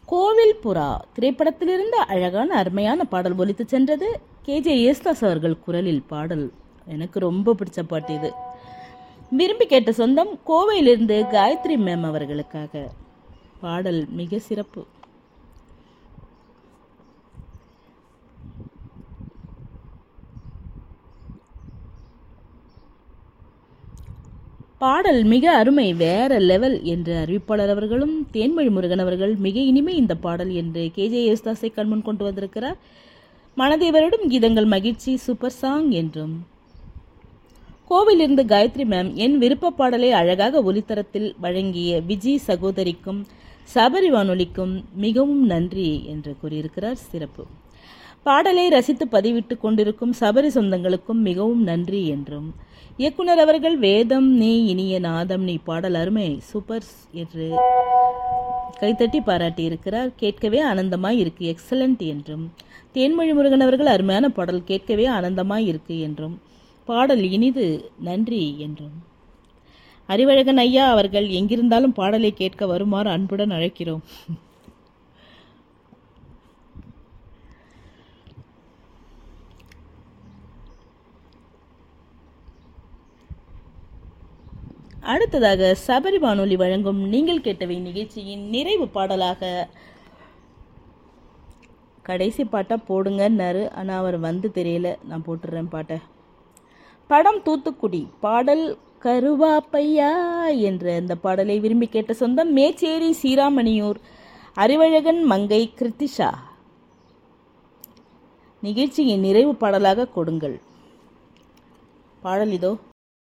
கோவில் புறா திரைப்படத்திலிருந்து அழகான அருமையான பாடல் ஒலித்து சென்றது கேஜே யேசுதாஸ் அவர்கள் குரலில் பாடல் எனக்கு ரொம்ப பிடிச்ச பாட்டு இது விரும்பி கேட்ட சொந்தம் கோவையிலிருந்து காயத்ரி மேம் அவர்களுக்காக பாடல் மிக சிறப்பு பாடல் மிக அருமை வேற லெவல் என்று அறிவிப்பாளர் அவர்களும் தேன்மொழி முருகன் அவர்கள் மிக இனிமை இந்த பாடல் என்று கேஜே யேசுதாஸை கண்முன் கொண்டு வந்திருக்கிறார் மனதை வருடும் கீதங்கள் மகிழ்ச்சி சூப்பர் சாங் என்றும் கோவிலிருந்து காயத்ரி மேம் என் விருப்ப பாடலை அழகாக ஒலித்தரத்தில் வழங்கிய விஜய் சகோதரிக்கும் சபரி வானொலிக்கும் மிகவும் நன்றி என்று கூறியிருக்கிறார் சிறப்பு பாடலை ரசித்து பதிவிட்டு கொண்டிருக்கும் சபரி சொந்தங்களுக்கும் மிகவும் நன்றி என்றும் இயக்குனர் அவர்கள் வேதம் நீ இனிய நாதம் நீ பாடல் அருமை சூப்பர் என்று கைத்தட்டி பாராட்டியிருக்கிறார் கேட்கவே ஆனந்தமாய் இருக்கு எக்ஸலண்ட் என்றும் தேன்மொழி முருகன் அவர்கள் அருமையான பாடல் கேட்கவே ஆனந்தமாய் இருக்கு என்றும் பாடல் இனிது நன்றி என்றும் அறிவழகன் ஐயா அவர்கள் எங்கிருந்தாலும் பாடலை கேட்க வருமாறு அன்புடன் அழைக்கிறோம் அடுத்ததாக சபரி வானொலி வழங்கும் நீங்கள் கேட்டவை நிகழ்ச்சியின் நிறைவு பாடலாக கடைசி பாட்டை போடுங்கன்னாரு ஆனால் அவர் வந்து தெரியல நான் போட்டுடுறேன் பாட்டை படம் தூத்துக்குடி பாடல் கருவாப்பையா என்ற இந்த பாடலை விரும்பி கேட்ட சொந்தம் மேச்சேரி சீராமணியூர் அறிவழகன் மங்கை கிருத்திஷா நிகழ்ச்சியின் நிறைவு பாடலாக கொடுங்கள் பாடல் இதோ